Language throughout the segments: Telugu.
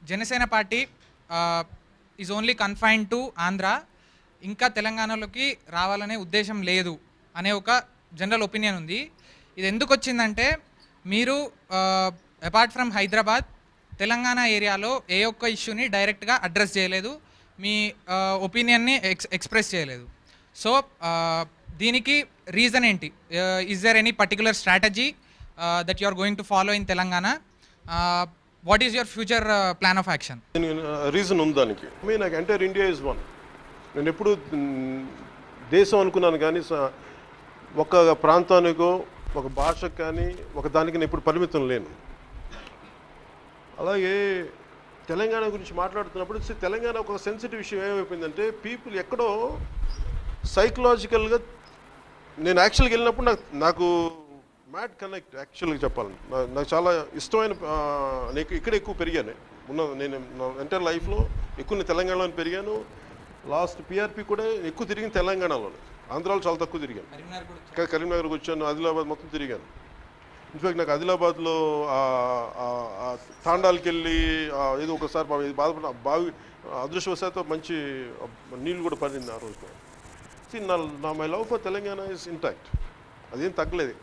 Janasena party is only confined to Andhra ఇంకా తెలంగాణలోకి రావాలనే ఉద్దేశం లేదు అనే ఒక జనరల్ ఒపీనియన్ ఉంది ఇది ఎందుకు వచ్చిందంటే మీరు అపార్ట్ ఫ్రమ్ హైదరాబాద్ తెలంగాణ ఏరియాలో ఏ ఒక్క ఇష్యూని డైరెక్ట్గా అడ్రస్ చేయలేదు మీ ఒపీనియన్ని ఎక్స్ ఎక్స్ప్రెస్ చేయలేదు సో దీనికి రీజన్ ఏంటి is there any particular strategy that you are going to follow in Telangana what is your future plan of action reason ఉంది దానికి మీ నాకు ఎంటైర్ ఇండియా ఇస్ వన్ నేను ఎప్పుడు మ్, దేశం అనుకున్నాను కానీ స- ఒక ప్రాంతానికో ఒక భాషకు కానీ ఒక దానికి నేను ఎప్పుడు పరిమితం లేను అలాగే తెలంగాణ గురించి మాట్లాడుతున్నప్పుడు see, తెలంగాణ ఒక సెన్సిటివ్ విషయం ఏమైపోయిందంటే పీపుల్ ఎక్కడో సైకలాజికల్గా నేను యాక్చువల్గా వెళ్ళినప్పుడు నాకు నాకు మ్యాడ్ కనెక్ట్ యాక్చువల్గా చెప్పాలని నా- నాకు చాలా ఇష్టమైన ఆ, నేను ఇక్కడ ఎక్కువ పెరిగాను ఉన్న నేను నా ఎంటైర్ లైఫ్లో ఎక్కువ నేను తెలంగాణలో పెరిగాను లాస్ట్ పిఆర్పి కూడా ఎక్కువ తిరిగింది తెలంగాణలోనే ఆంధ్రాలో చాలా తక్కువ తిరిగాను ఇంకా కరీంనగర్కి వచ్చాను ఆదిలాబాద్ మొత్తం తిరిగాను ఇన్ఫాక్ట్ నాకు ఆదిలాబాద్లో ఆ- ఆ- ఆ తాండాలకి వెళ్ళి ఆ ఏదో ఒకసారి బాగా ఇది బాధపడిన బావి అదృష్టవశాత్తు మంచి నీళ్ళు కూడా పడింది ఆ రోజు See, నా నా my love for Telangana is intact అదేం తగ్గలేదు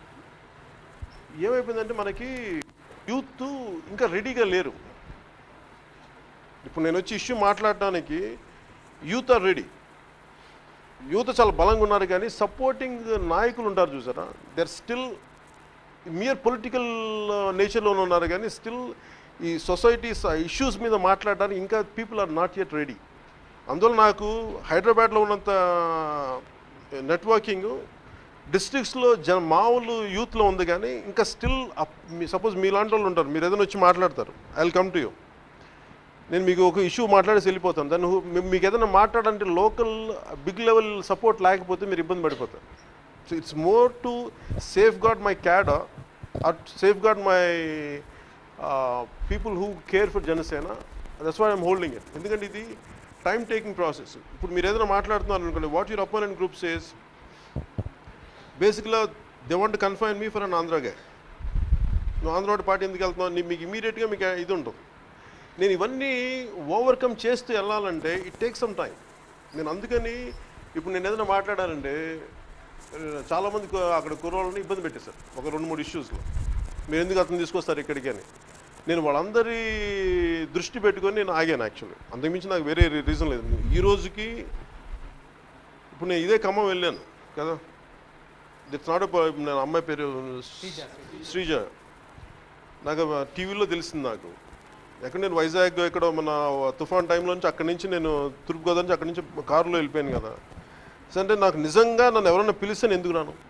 ఏమైపోయిందంటే మనకి యూత్ ఇంకా రెడీగా లేరు ఇప్పుడు నేను వచ్చి ఇష్యూ మాట్లాడడానికి యూత్ ఆర్ రెడీ యూత్ చాలా బలంగా ఉన్నారు కానీ సపోర్టింగ్ నాయకులు ఉంటారు చూసారా they are still mere political నేచర్లో ఉన్నారు కానీ స్టిల్ ఈ సొసైటీస్ ఇష్యూస్ మీద మాట్లాడడానికి ఇంకా people are not yet ready అందువల్ల నాకు హైదరాబాద్లో ఉన్నంత నెట్వర్కింగ్ డిస్ట్రిక్ట్స్లో జన మామూలు యూత్లో ఉంది కానీ ఇంకా స్టిల్ మీ సపోజ్ మీలాంటి వాళ్ళు ఉంటారు మీరు ఏదైనా వచ్చి మాట్లాడతారు I will come to you నేను మీకు ఒక ఇష్యూ మాట్లాడేసి వెళ్ళిపోతాను దాన్ని హు- మీ- మీకు ఏదైనా మాట్లాడంటే లోకల్ బిగ్ లెవెల్ సపోర్ట్ లేకపోతే మీరు ఇబ్బంది పడిపోతారు so it's more to safeguard my cadre or safeguard my people who care for Janasena that's why I'm holding it ఎందుకంటే ఇది టైం టేకింగ్ ప్రాసెస్ ఇప్పుడు మీరు ఏదైనా మాట్లాడుతున్నారు అనుకోండి what your opponent group says బేసిక్గా they want confine me for an Andhra గే నువ్వు ఆంధ్ర పార్టీ ఎందుకు వెళ్తున్నావు నీ- మీకు ఇమీడియట్గా మీకు ఇది ఉంటుంది నేను ఇవన్నీ ఓవర్కమ్ చేస్తూ వెళ్ళాలంటే ఇట్ టేక్ సమ్ టైం నేను అందుకని ఇప్పుడు నేను ఏదైనా మాట్లాడానంటే ఆ, చాలామంది కు- అక్కడ కుర్రోళ్ళని ఇబ్బంది పెట్టేశారు ఒక రెండు మూడు ఇష్యూస్లో మీరు ఎందుకు అతను తీసుకొస్తారు ఇక్కడికి అని నేను వాళ్ళందరి దృష్టి పెట్టుకొని నేను ఆగాను యాక్చువల్లీ అంతకుమించి నాకు వేరే రీజన్ లేదు ఈ రోజుకి ఇప్పుడు నేను ఇదే ఖమ్మం వెళ్ళాను కదా ఇట్స్ నాట్ నేను అమ్మాయి పేరు శ్రీజ నాకు టీవీలో తెలిసింది నాకు ఎక్కడ నేను వైజాగ్ ఇక్కడ మన తుఫాన్ టైంలో నుంచి అక్కడి నుంచి నేను తూర్పుగోదావరి నుంచి అక్కడి నుంచి కారులో వెళ్ళిపోయాను కదా సో అంటే నాకు నిజంగా నన్ను ఎవరైనా పిలిస్తే నేను ఎందుకు రాను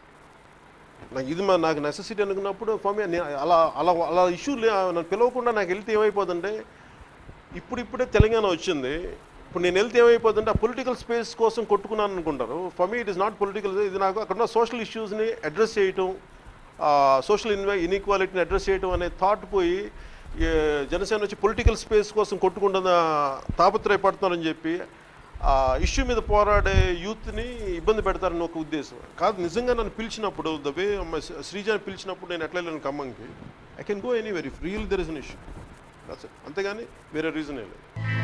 నాకు ఇది మా- నాకు నెసెసిటీ అనుకున్నప్పుడు ఫర్ మీ నేను అలా అలా అలా ఇష్యూ నన్ను పిలవకుండా నాకు వెళ్తే ఏమైపోతుందంటే ఇప్పుడు ఇప్పుడే తెలంగాణ వచ్చింది ఇప్పుడు నేను వెళ్తే ఏమైపోతుందంటే ఆ పొలిటికల్ స్పేస్ కోసం కొట్టుకున్నాను అనుకుంటారు for me it is not political ఇది నాకు అక్కడ ఉన్న సోషల్ ఇష్యూస్ని అడ్రస్ చేయటం సోషల్ ఇన్వై ఇన్ఈక్వాలిటీని అడ్రస్ చేయటం అనే థాట్ పోయి ఏ, జనసేన వచ్చి పొలిటికల్ స్పేస్ కోసం కొట్టుకుంటున్న తాపత్రయపడుతున్నారని చెప్పి ఆ ఇష్యూ మీద పోరాడే యూత్ని ఇబ్బంది పెడతారని ఒక ఉద్దేశం కాదు నిజంగా నన్ను పిలిచినప్పుడు ద వే శ్రీజాని పిలిచినప్పుడు నేను ఎట్లా వెళ్ళాను ఖమ్మంకి I can go anywhere if real there is an issue అంతేగాని వేరే రీజన్ ఏం లేదు